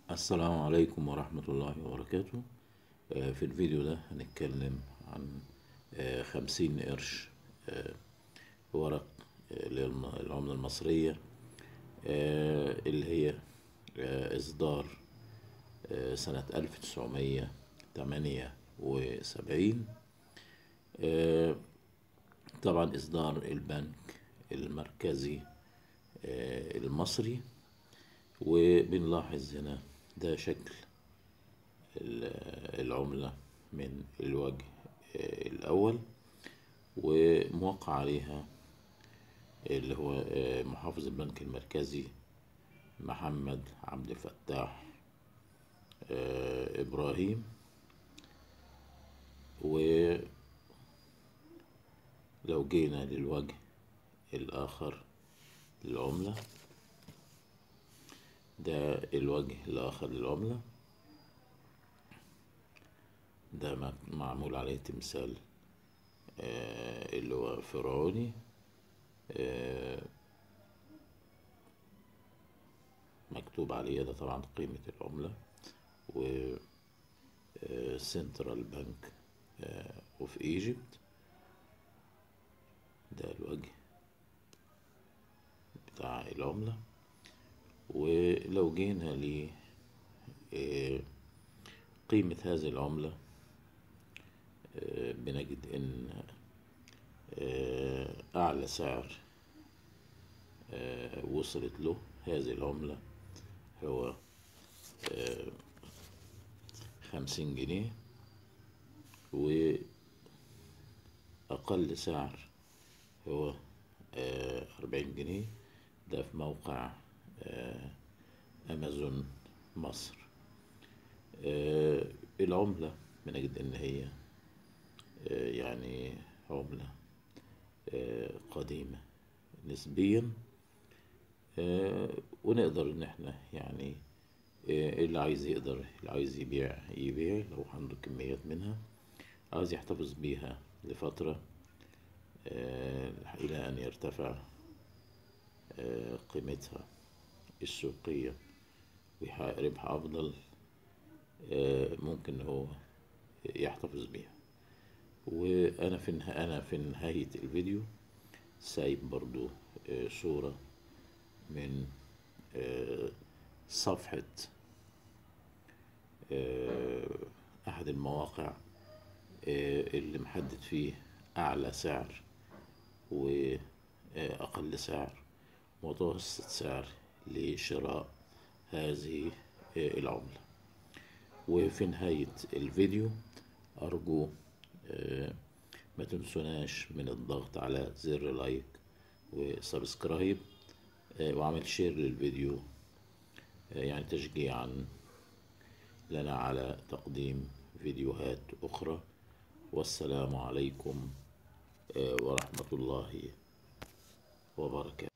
السلام عليكم ورحمة الله وبركاته آه، في الفيديو ده هنتكلم عن آه، خمسين قرش آه، ورق آه، للم- العملة المصرية آه، اللي هي آه، إصدار آه، سنة ألف تسعمية تمانية وسبعين طبعا إصدار البنك المركزي آه، المصري وبنلاحظ هنا ده شكل ال- العملة من الوجه آه، الأول وموقع عليها اللي هو آه، محافظ البنك المركزي محمد عبد الفتاح آه، إبراهيم ولو جينا للوجه الآخر للعملة ده الوجه الآخر للعملة ده م- معمول عليه تمثال آه، اللي هو فرعوني آه، مكتوب عليه ده طبعا قيمة العملة و سنترال بنك اوف ايجيبت ده الوجه بتاع العملة ولو جينا ل آه، قيمة هذه العملة آه، بنجد إن آه، أعلى سعر آه، وصلت له هذه العملة هو خمسين جنيه وأقل سعر هو أربعين جنيه ده في موقع آه، أمازون مصر آه، العملة بنجد إن هي آه، يعني عملة آه، قديمة نسبيا آه، ونقدر إن احنا يعني آه، اللي عايز يقدر اللي عايز يبيع يبيع لو عنده كميات منها عايز يحتفظ بيها لفترة آه، إلى أن يرتفع آه، قيمتها السوقية ويحقق ربح أفضل آه، ممكن هو يحتفظ بيها وأنا في النها- أنا في نهاية الفيديو سايب برضو آه، صورة من آه، صفحة آه، أحد المواقع آه، اللي محدد فيه أعلى سعر وأقل سعر متوسط سعر لشراء هذه آه، العملة وفي نهاية الفيديو أرجو آه، ما تنسوناش من الضغط على زر لايك وسبسكرايب آه، وعمل شير للفيديو آه، يعني تشجيعا لنا على تقديم فيديوهات أخرى والسلام عليكم آه، ورحمة الله وبركاته